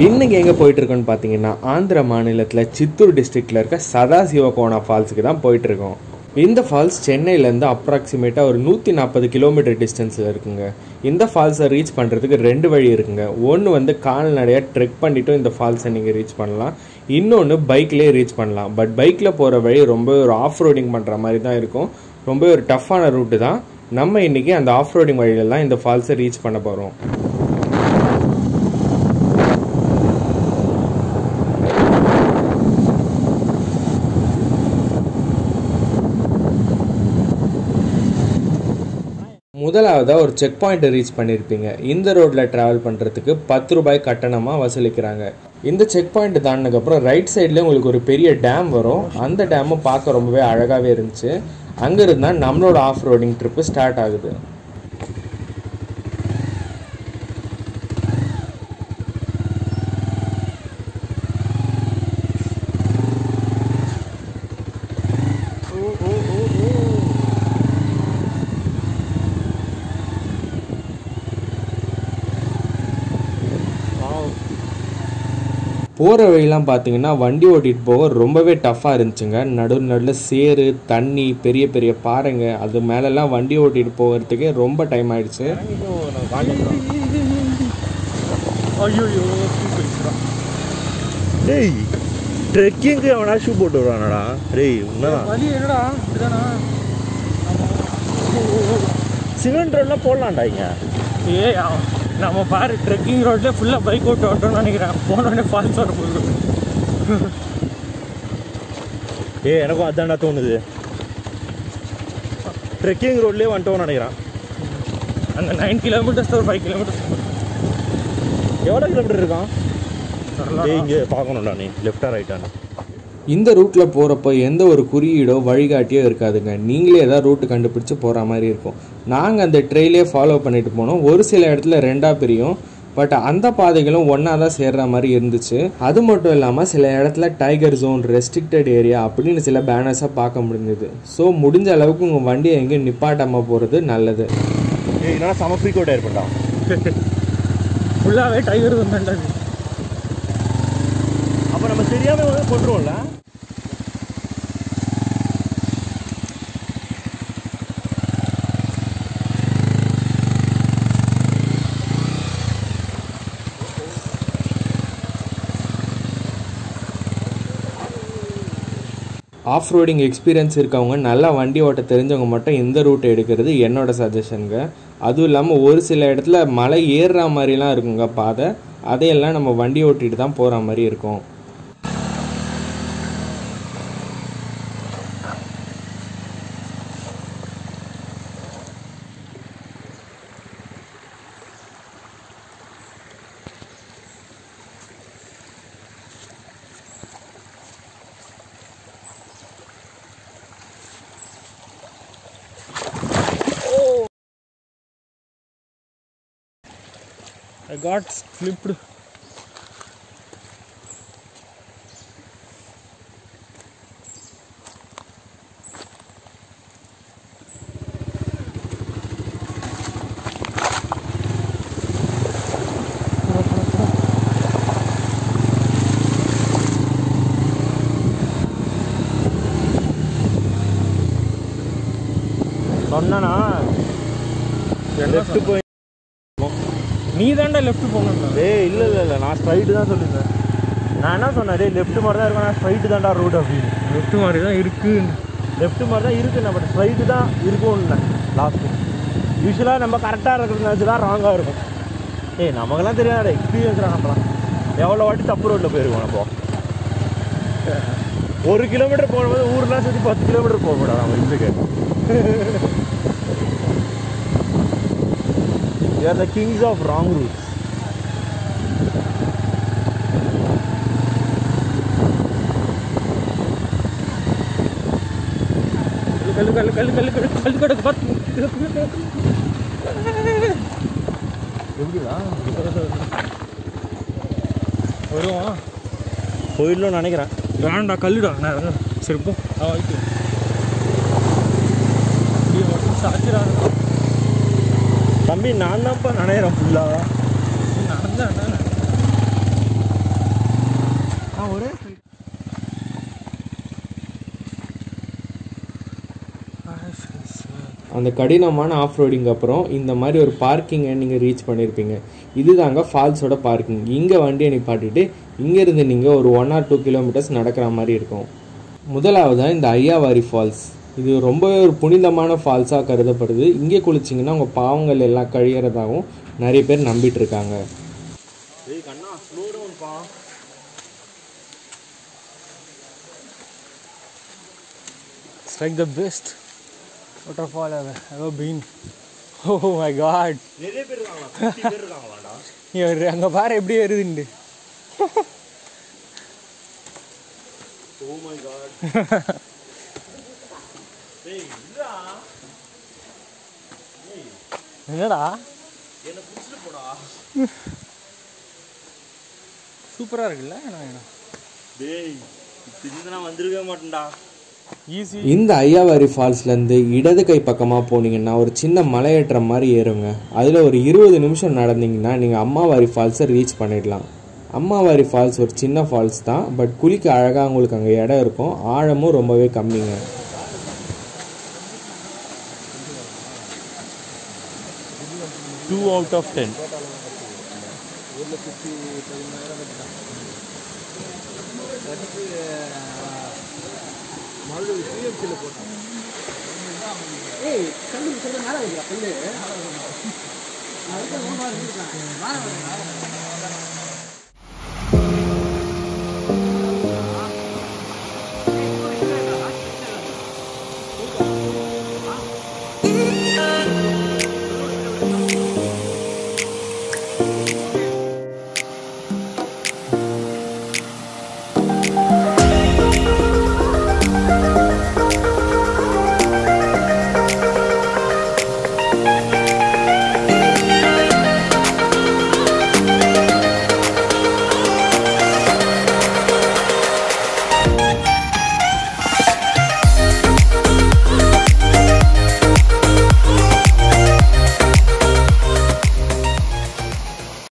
இன்னைக்கு எங்கே போயிட்டு இருக்கோம்னு பார்த்தீங்கன்னா ஆந்திர மாநிலத்தில் சித்தூர் டிஸ்ட்ரிக்ட்ல இருக்க சதாசிவகோணா ஃபால்ஸுக்கு தான் போயிட்டு இருக்கோம் இந்த ஃபால்ஸ் சென்னையிலேருந்து அப்ராக்சிமேட்டாக ஒரு நூற்றி நாற்பது கிலோமீட்டர் டிஸ்டன்ஸில் இருக்குங்க இந்த ஃபால்ஸை ரீச் பண்ணுறதுக்கு ரெண்டு வழி இருக்குங்க ஒன்று வந்து கால்நடையாக ட்ரெக் பண்ணிட்டும் இந்த ஃபால்ஸை நீங்கள் ரீச் பண்ணலாம் இன்னொன்று பைக்லேயே ரீச் பண்ணலாம் பட் பைக்கில் போகிற வழி ரொம்ப ஒரு ஆஃப் ரோடிங் பண்ணுற மாதிரி தான் இருக்கும் ரொம்ப ஒரு டஃப்பான ரூட்டு தான் நம்ம இன்னைக்கு அந்த ஆஃப் ரோடிங் வழியில இந்த ஃபால்ஸை ரீச் பண்ண போகிறோம் முதலாவதாக ஒரு செக் பாயிண்ட்டை ரீச் பண்ணியிருப்பீங்க இந்த ரோட்டில் ட்ராவல் பண்ணுறதுக்கு பத்து ரூபாய் கட்டணமாக வசூலிக்கிறாங்க இந்த செக் பாயிண்ட் தாண்டினதுக்கப்புறம் ரைட் சைடில் உங்களுக்கு ஒரு பெரிய டேம் வரும் அந்த டேமும் பார்க்க ரொம்பவே அழகாகவே இருந்துச்சு அங்கே இருந்தால் நம்மளோட ஆஃப் ரோடிங் ட்ரிப்பு ஸ்டார்ட் ஆகுது போகிற வழிலாம் பார்த்தீங்கன்னா வண்டி ஓட்டிகிட்டு போக ரொம்பவே டஃப்பாக இருந்துச்சுங்க நடு நடுவில் சேறு தண்ணி பெரிய பெரிய பாறைங்க அது மேலெல்லாம் வண்டி ஓட்டிகிட்டு போகிறதுக்கே ரொம்ப டைம் ஆயிடுச்சு ஐயோ டேய் ட்ரெக்கிங்க்கு அவனா ஷூ போட்டு வருவானடா டேய் உண்மைதான் வலி என்னடா இப்படிதானா சிமெண்ட் ரோட்லாம் போடலாம்டா இங்க ஏய் அவன் நம்ம பாரு ட்ரெக்கிங் ரோட்ல ஃபுல்லா பைக் ஓட்டு ஓட்டணும்னு நினைக்கிறேன் போனோடனே ஃபால்ஸ் வர போகுது ஏய் எனக்கும் அதான்டா தோணுது ட்ரெக்கிங் ரோட்லேயே வந்துட்டோம்னு நினைக்கிறேன் அந்த நைன் கிலோமீட்டர்ஸ் ஒரு ஃபைவ் கிலோமீட்டர்ஸ் எவ்வளோ கிலோமீட்டர் இருக்கான் டேய் இங்கே பார்க்கணும்டா நீ லெஃப்டா ரைட்டானு இந்த ரூட்டில் போகிறப்போ எந்த ஒரு குறியீடோ வழிகாட்டியோ இருக்காதுங்க நீங்களே ஏதாவது ரூட்டு கண்டுபிடிச்சு போகிற மாதிரி இருக்கும் நாங்கள் அந்த ட்ரெயிலே ஃபாலோ பண்ணிட்டு போனோம் ஒரு சில இடத்துல ரெண்டாக பிரியும் பட் அந்த பாதைகளும் ஒன்றா தான் சேர்ற மாதிரி இருந்துச்சு அது மட்டும் இல்லாமல் சில இடத்துல டைகர் ஜோன் ரெஸ்ட்ரிக்டட் ஏரியா அப்படின்னு சில பேனர்ஸை பார்க்க முடிஞ்சது ஸோ முடிஞ்ச அளவுக்கு உங்கள் வண்டியை எங்கேயும் நிப்பாட்டாமல் போகிறது நல்லது ஏய் நான் செம ஃப்ரீக் அவுட் ஆயிருப்பேன்டா ஃபுல்லாகவே டைகர் வந்தாண்டா அப்போ நம்ம தெரியாம வந்து கொண்டுருவோம்ல ஆஃப் ரோடிங் எக்ஸ்பீரியன்ஸ் இருக்கவங்க நல்லா வண்டி ஓட்ட தெரிஞ்சவங்க மட்டும் இந்த ரூட் எடுக்கிறது என்னோட சஜஷனுங்க அதுவும் இல்லாமல் ஒரு சில இடத்துல மலை ஏறுற மாதிரிலாம் இருக்குங்க பாதை அதையெல்லாம் நம்ம வண்டி ஓட்டிட்டு தான் போகிற மாதிரி இருக்கும் I got slipped. சொன்னா லெஃப்ட் போய் நீ தாண்டா லெஃப்ட் போகணும் டேய் இல்லை இல்லை இல்லை நான் ஸ்ட்ரைட்டு தான் சொல்லியிருந்தேன் நான் என்ன சொன்னேன் டேய் லெஃப்ட் மாதிரி தான் இருக்கும் நான் ஸ்ட்ரைட்டு தான்டா ரூட் அப்படின்னு லெஃப்ட் மாதிரி தான் இருக்கு லெஃப்ட் மாதிரி தான் இருக்குண்ணே பட் ஸ்ட்ரைட்டு தான் இருக்கும்னு லாஸ்ட்டு யூஸ்வலாக நம்ம கரெக்டாக இருக்கிறது தான் ராங்காக இருக்கும் ஏய் நமக்கெல்லாம் தெரியாத எக்ஸ்பீரியன்ஸ் நம்மலாம் எவ்வளோ வாட்டி தப்பு ரோட்டில் போயிருக்கோம் நம்ம ஒரு கிலோமீட்டர் போகும்போது ஊர்லாம் சுற்றி பத்து கிலோமீட்டர் போக கூடாது நம்ம இதுக்கு are the kings of wrong routes கல்லு கல்லு கல்லு கல்லு கல்லு கல்லு கடக்கு பார்த்து எப்படிடா வருவான் போயிடலாம்னு நினைக்கிறேன் வேண்டாம்டா கல்லுடா நான் இறங்குறேன். சரி போ ஆ ஓகே இப்படியே மட்டும் சாச்சிடாத தம்பி நான் தான்ப்பா நினைக்கிறேன் ஃபுல்லாக நடந்தா என்ன ஒரு அந்த கடினமான ஆஃப் ரோடிங் அப்புறம் இந்த மாதிரி ஒரு பார்க்கிங்கை நீங்கள் ரீச் பண்ணியிருப்பீங்க இதுதாங்க ஃபால்ஸோட பார்க்கிங் இங்கே வண்டியை நிப்பாட்டிட்டு இங்கேருந்து நீங்கள் ஒரு ஒன் ஆர் டூ கிலோமீட்டர்ஸ் நடக்கிற மாதிரி இருக்கும் முதலாவதாக இந்த ஐயாவாரி ஃபால்ஸ் இது ரொம்பவே ஒரு புனிதமான ஃபால்ஸாக கருதப்படுது இங்கே குளிச்சிங்கன்னா உங்கள் பாவங்கள் எல்லாம் கழியறதாகவும் நிறைய பேர் நம்பிட்டு இருக்காங்க ஏய் கண்ணா ஸ்லோ டவுன் பா It's like the best waterfall I've ever been. Oh my god. நிறைய பேர் இருக்காங்களா 50 பேர் இருக்காங்களாடா இவர் அங்கே பாரு எப்படி வருதுண்டு ஓ மை காட் டேய் இல்லடா என்னடா என்ன புடிச்சிட்டு போடா சூப்பராக இருக்குல்ல என்ன டேய் இது நான் வந்திருக்கவே மாட்டேன்டா ஈஸி இந்த ஐயாவாரி ஃபால்ஸ்லேருந்து இடது கை பக்கமாக போனீங்கன்னா ஒரு சின்ன மலையேற்றம் மாதிரி ஏறுங்க அதில் ஒரு இருபது நிமிஷம் நடந்தீங்கன்னா நீங்கள் அம்மாவாரி ஃபால்ஸை ரீச் பண்ணிடலாம் அம்மாவாரி ஃபால்ஸ் ஒரு சின்ன ஃபால்ஸ் தான் பட் குளிக்க அழகாக உங்களுக்கு அங்கே இடம் இருக்கும் ஆழமும் ரொம்பவே கம்மிங்க டூ அவுட் ஆஃப் டென் ஏய் கல்லு சொல்ல மேலே வைக்கிறா கல்லு நான் அதுக்கு ரொம்ப இருக்கு